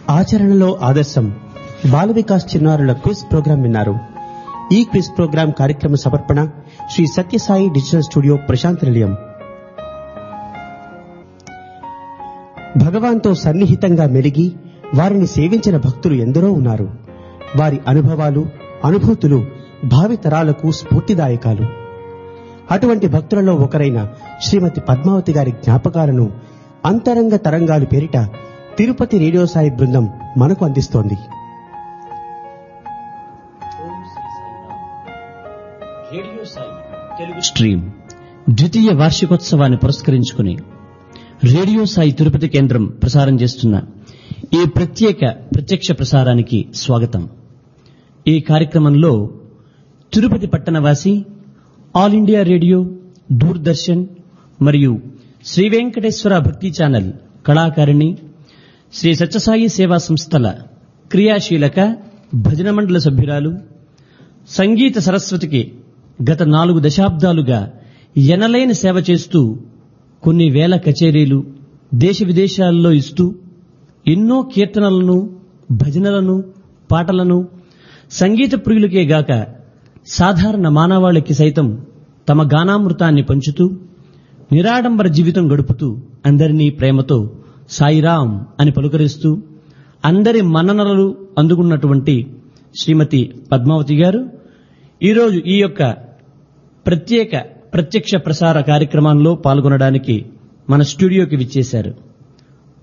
ఆచరణలో ఆదర్శం బాల వికాస్ చిన్నారుల క్విజ్ ప్రోగ్రాం విన్నారు ఈ క్విజ్ ప్రోగ్రాం కార్యక్రమ సమర్పణ శ్రీ సత్యసాయి డిజిటల్ స్టూడియో ప్రశాంత్ నిలయం భగవాన్తో సన్నిహితంగా మెలిగి వారిని సేవించిన భక్తులు ఎందరో ఉన్నారు వారి అనుభవాలు అనుభూతులు భావి తరాలకు స్ఫూర్తిదాయకాలు అటువంటి భక్తులలో ఒకరైన శ్రీమతి పద్మావతి గారి జ్ఞాపకాలను అంతరంగ తరంగాలు పేరిట తిరుపతి రేడియో సాయి బృందం మనకు అందిస్తోంది రేడియో సాయి తెలుగు స్ట్రీమ్ ద్వితీయ వార్షికోత్సవాన్ని పురస్కరించుకుని రేడియో సాయి తిరుపతి కేంద్రం ప్రసారం చేస్తున్న ఈ ప్రత్యేక ప్రత్యక్ష ప్రసారానికి స్వాగతం ఈ కార్యక్రమంలో తిరుపతి పట్టణవాసి ఆల్ ఇండియా రేడియో దూరదర్శన్ మరియు శ్రీ వెంకటేశ్వర భక్తి ఛానల్ కళాకారిణి శ్రీ సత్యసాయి సేవా సంస్థల క్రియాశీలక భజన మండల సభ్యురాలు సంగీత సరస్వతికి గత నాలుగు దశాబ్దాలుగా ఎనలేని సేవ చేస్తూ కొన్ని వేల కచేరీలు దేశ విదేశాల్లో ఇస్తూ ఎన్నో కీర్తనలను భజనలను పాటలను సంగీత ప్రియులకే గాక సాధారణ మానవాళికి సైతం తమ గానామృతాన్ని పంచుతూ నిరాడంబర జీవితం గడుపుతూ అందరినీ ప్రేమతో సాయిరాం అని పలుకరిస్తూ అందరి మన్ననలు అందుకున్నటువంటి శ్రీమతి పద్మావతి గారు ఈరోజు ఈ యొక్క ప్రత్యేక ప్రత్యక్ష ప్రసార కార్యక్రమంలో పాల్గొనడానికి మన స్టూడియోకి విచ్చేశారు